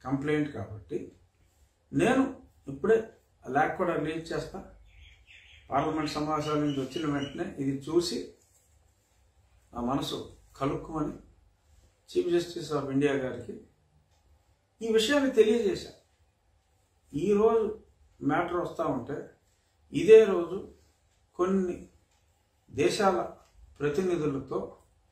complaint కాబట్టి నేను ఇప్పుడే లేఖ కూడా రిలీజ్ చేస్తా పార్లమెంట్ సమావేశాల నుంచి వచ్చిన వెంటనే ఇది చూసి నా మనసు కలుక్కుమని చీఫ్ జస్టిస్ ఆఫ్ ఇండియా గారికి ఈ విషయాన్ని తెలియజేశా ఈరోజు మ్యాటర్ వస్తూ ఉంటే ఇదే రోజు కొన్ని దేశాల ప్రతినిధులతో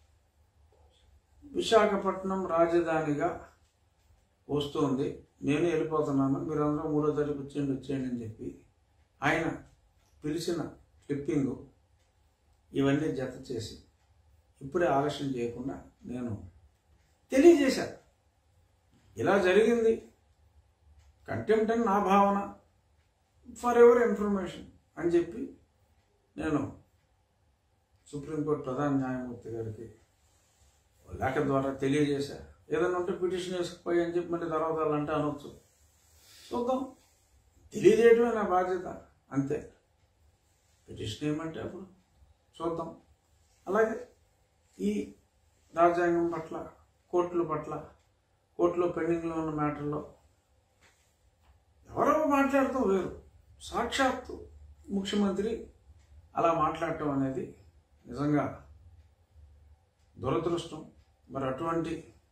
విశాఖపట్నం రాజధానిగా వస్తుంది నేను వెళ్ళిపోతున్నాను మీరందరూ మూడో తారీఖు వచ్చేయండి వచ్చేయండి అని చెప్పి ఆయన పిలిచిన క్లిప్పింగు ఇవన్నీ జత చేసి ఇప్పుడే ఆలస్యం చేయకుండా నేను తెలియజేశాను ఇలా జరిగింది కంటెంప్ట్ అని నా భావన ఫర్ ఎవర్ ఇన్ఫర్మేషన్ అని చెప్పి నేను సుప్రీంకోర్టు ప్రధాన న్యాయమూర్తి గారికి లేఖ ద్వారా తెలియజేశా ఏదైనా ఉంటే పిటిషన్ వేసుకుపోయి అని చెప్పి మళ్ళీ తర్వాత వాళ్ళు అంటే అనొచ్చు చూద్దాం తెలియజేయడమే నా బాధ్యత అంతే పిటిషన్ ఏమంటే అప్పుడు చూద్దాం అలాగే ఈ రాజ్యాంగం పట్ల కోర్టుల పట్ల కోర్టులో పెండింగ్లో ఉన్న మ్యాటర్లో ఎవరో మాట్లాడటం వేరు సాక్షాత్తు ముఖ్యమంత్రి అలా మాట్లాడటం అనేది నిజంగా దురదృష్టం మరి అటువంటి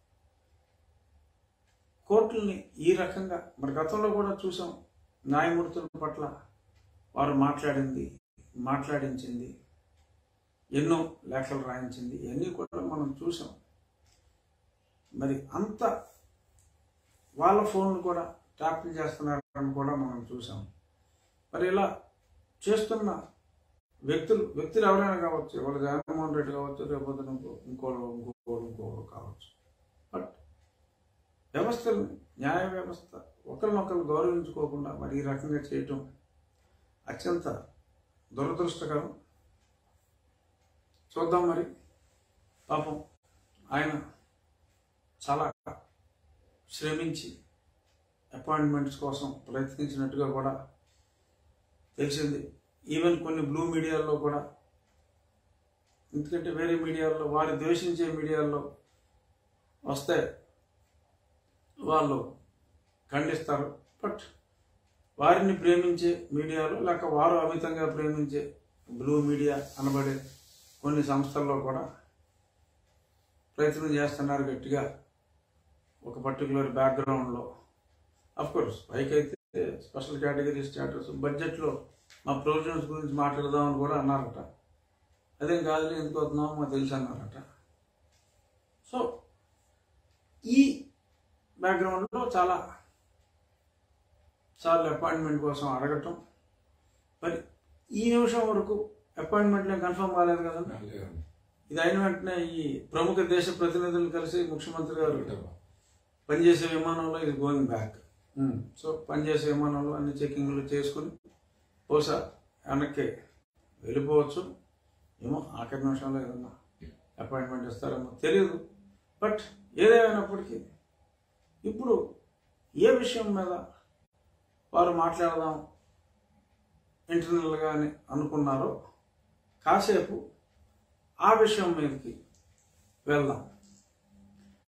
కోర్టుల్ని ఈ రకంగా మరి గతంలో కూడా చూసాం న్యాయమూర్తుల పట్ల వారు మాట్లాడింది మాట్లాడించింది ఎన్నో లేఖలు రాయించింది ఇవన్నీ కూడా మనం చూసాం మరి అంత వాళ్ళ ఫోన్లు కూడా ట్యాపింగ్ చేస్తున్నారని కూడా మనం చూసాం మరి ఇలా చేస్తున్న వ్యక్తులు వ్యక్తులు ఎవరైనా కావచ్చు వాళ్ళు జగన్మోహన్ రెడ్డి కావచ్చు రేపొద్దు ఇంకో ఇంకోడు ఇంకోడు ఇంకోడు కావచ్చు బట్ వ్యవస్థల్ని న్యాయ వ్యవస్థ ఒకరినొకరు గౌరవించుకోకుండా మరి ఈ రకంగా చేయటం అత్యంత దురదృష్టకరం చూద్దాం మరి పాపం ఆయన చాలా శ్రమించి అపాయింట్మెంట్స్ కోసం ప్రయత్నించినట్టుగా కూడా తెలిసింది ఈవెన్ కొన్ని బ్లూ మీడియాల్లో కూడా ఎందుకంటే వేరే మీడియాల్లో వారి ద్వేషించే మీడియాల్లో వస్తే వాళ్ళు ఖండిస్తారు బట్ వారిని ప్రేమించే మీడియాలో లేక వారు అమితంగా ప్రేమించే బ్లూ మీడియా అనబడే కొన్ని సంస్థల్లో కూడా ప్రయత్నం చేస్తున్నారు గట్టిగా ఒక పర్టికులర్ బ్యాక్గ్రౌండ్లో కోర్స్ పైకైతే స్పెషల్ కేటగిరీ స్టేటస్ బడ్జెట్లో మా ప్రొవిజన్స్ గురించి మాట్లాడదామని కూడా అన్నారట అదేం కాదు ఎందుకు వస్తున్నామో మాకు తెలుసు అన్నారట సో ఈ బ్యాక్గ్రౌండ్లో చాలా సార్లు అపాయింట్మెంట్ కోసం అడగటం మరి ఈ నిమిషం వరకు అపాయింట్మెంట్లే కన్ఫర్మ్ కాలేదు కదండి ఇది అయిన వెంటనే ఈ ప్రముఖ దేశ ప్రతినిధులు కలిసి ముఖ్యమంత్రి గారు పనిచేసే విమానంలో ఇది గోయింగ్ బ్యాక్ సో పనిచేసే విమానంలో అన్ని చెక్కింగ్లు చేసుకుని బహుశా వెనక్కి వెళ్ళిపోవచ్చు ఏమో ఆఖరి నిమిషంలో ఏదన్నా అపాయింట్మెంట్ ఇస్తారేమో తెలియదు బట్ ఏదేమైనప్పటికీ ఇప్పుడు ఏ విషయం మీద వారు మాట్లాడదాం ఇంటర్నల్గా అని అనుకున్నారో కాసేపు ఆ విషయం మీదకి వెళ్దాం